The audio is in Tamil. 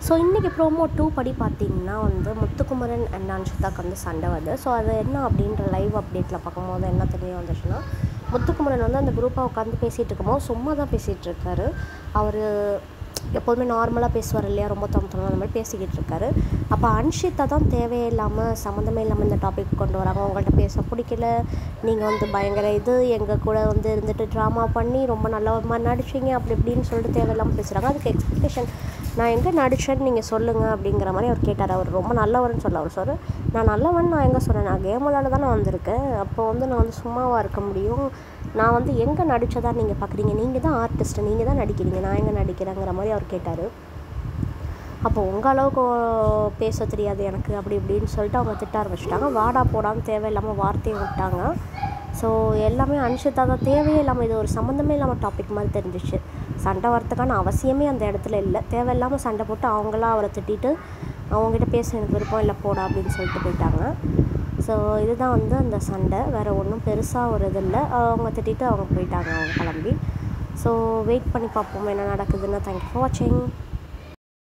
ஸோ இன்றைக்கி ப்ரோமோ டூ படி பார்த்தீங்கன்னா வந்து முத்துக்குமரன் அண்ட் அன்ஷிதாக்கு வந்து சண்டை வருது ஸோ அது என்ன அப்படின்ற லைவ் அப்டேட்டில் பார்க்கும்போது என்ன தெரிய வந்துச்சுன்னா முத்துக்குமரன் வந்து அந்த குரூப்பாக உட்காந்து பேசிகிட்டு இருக்கும்போது சும்மா தான் பேசிகிட்டு இருக்காரு அவர் எப்போதுமே நார்மலாக பேசுவார் இல்லையா ரொம்ப தம் அந்த மாதிரி பேசிக்கிட்டு இருக்காரு அப்போ அன்ஷிதா தான் தேவையில்லாமல் சம்மந்தமே இல்லாமல் இந்த டாபிக் கொண்டு வராங்க உங்கள்கிட்ட பேச பிடிக்கல நீங்கள் வந்து பயங்கர இது எங்கள் கூட வந்து இருந்துட்டு ட்ராமா பண்ணி ரொம்ப நல்ல ஒரு மாதிரி நடிச்சிங்க அப்படி இப்படின்னு சொல்லிட்டு தேவையில்லாமல் பேசுகிறாங்க அதுக்கு எக்ஸ்பெக்டேஷன் நான் எங்கே நடித்தேன்னு நீங்கள் சொல்லுங்கள் அப்படிங்கிற மாதிரி அவர் கேட்டார் அவர் ரொம்ப நல்லவர்னு சொல்ல அவர் சொல்ல நான் நல்லவன் நான் எங்கே சொன்னேன் நான் கேம் விளாட தானே வந்திருக்கேன் அப்போ வந்து நான் வந்து சும்மாவாக இருக்க முடியும் நான் வந்து எங்கே நடித்ததா நீங்கள் பார்க்குறீங்க நீங்கள் தான் ஆர்டிஸ்ட்டு நீங்கள் தான் நடிக்கிறீங்க நான் எங்கே நடிக்கிறேங்கிற மாதிரி அவர் கேட்டார் அப்போ உங்கள் அளவுக்கு பேச தெரியாது எனக்கு அப்படி இப்படின்னு சொல்லிட்டு அவங்க திட்ட ஆரம்பிச்சிட்டாங்க வாடா போடான்னு தேவையில்லாமல் வார்த்தையை விட்டாங்க ஸோ எல்லாமே அனுஷிதா தான் தேவையே இல்லாமல் இது ஒரு சம்மந்தமே இல்லாமல் டாபிக் மாதிரி தெரிஞ்சிச்சு சண்டை வரத்துக்கான அவசியமே அந்த இடத்துல இல்லை தேவையில்லாமல் சண்டை போட்டு அவங்களா அவரை திட்டிட்டு அவங்ககிட்ட பேச எனக்கு விருப்பம் இல்லை போடா அப்படின்னு சொல்லிட்டு போயிட்டாங்க ஸோ இதுதான் வந்து அந்த சண்டை வேறு ஒன்றும் பெருசாக ஒரு இது இல்லை அவங்க திட்டிட்டு அவங்க போயிட்டாங்க அவங்க கிளம்பி ஸோ வெயிட் பண்ணி பார்ப்போம் என்ன நடக்குதுன்னு தேங்க்யூ ஃபார் வாட்சிங்